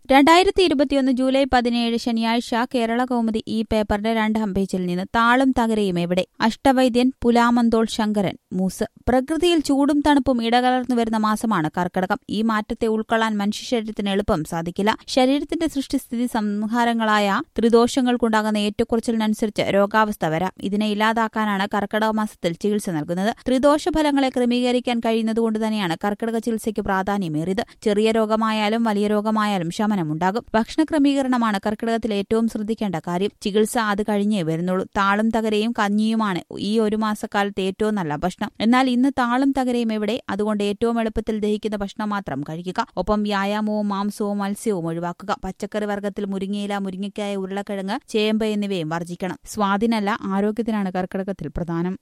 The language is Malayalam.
രണ്ടായിരത്തി ഇരുപത്തിയൊന്ന് ജൂലൈ പതിനേഴ് ശനിയാഴ്ച കേരള കൗമുദി ഈ പേപ്പറിന്റെ രണ്ടാം പേജിൽ നിന്ന് താളും തകരയും എവിടെ അഷ്ടവൈദ്യൻ പുലാമന്തോൾ ശങ്കരൻ മൂസ് പ്രകൃതിയിൽ ചൂടും തണുപ്പും ഇടകലർന്നു വരുന്ന മാസമാണ് കർക്കിടകം ഈ മാറ്റത്തെ ഉൾക്കൊള്ളാൻ മനുഷ്യ ശരീരത്തിന് എളുപ്പം സാധിക്കില്ല ശരീരത്തിന്റെ സൃഷ്ടിസ്ഥിതി സംഹാരങ്ങളായ ത്രിദോഷങ്ങൾക്കുണ്ടാകുന്ന ഏറ്റക്കുറച്ചിലിനനുസരിച്ച് രോഗാവസ്ഥ വരാം ഇതിനെ ഇല്ലാതാക്കാനാണ് കർക്കിടക മാസത്തിൽ ചികിത്സ നൽകുന്നത് ത്രിദോഷ ഫലങ്ങളെ ക്രമീകരിക്കാൻ കഴിയുന്നതുകൊണ്ട് തന്നെയാണ് കർക്കിടക ചികിത്സയ്ക്ക് പ്രാധാന്യമേറിയത് ചെറിയ രോഗമായാലും വലിയ രോഗമായാലും ശമനമുണ്ടാകും ഭക്ഷണ ക്രമീകരണമാണ് കർക്കിടകത്തിൽ ഏറ്റവും ശ്രദ്ധിക്കേണ്ട കാര്യം ചികിത്സ അത് കഴിഞ്ഞേ വരുന്നുള്ളൂ താളും തകരയും കഞ്ഞിയുമാണ് ഈ ഒരു മാസക്കാലത്ത് ഏറ്റവും നല്ല ഭക്ഷണം എന്നാൽ ഇന്ന് താളും തകരയും എവിടെ അതുകൊണ്ട് ഏറ്റവും എളുപ്പത്തിൽ ദഹിക്കുന്ന ഭക്ഷണം മാത്രം കഴിക്കുക ഒപ്പം വ്യായാമവും മാംസവും മത്സ്യവും ഒഴിവാക്കുക പച്ചക്കറി വർഗ്ഗത്തിൽ മുരിങ്ങയില മുരിങ്ങയ്ക്കായ ഉരുളക്കിഴങ്ങ് ചേമ്പ് എന്നിവയും വർജിക്കണം സ്വാദിനല്ല ആരോഗ്യത്തിനാണ് കർക്കിടകത്തിൽ പ്രധാനം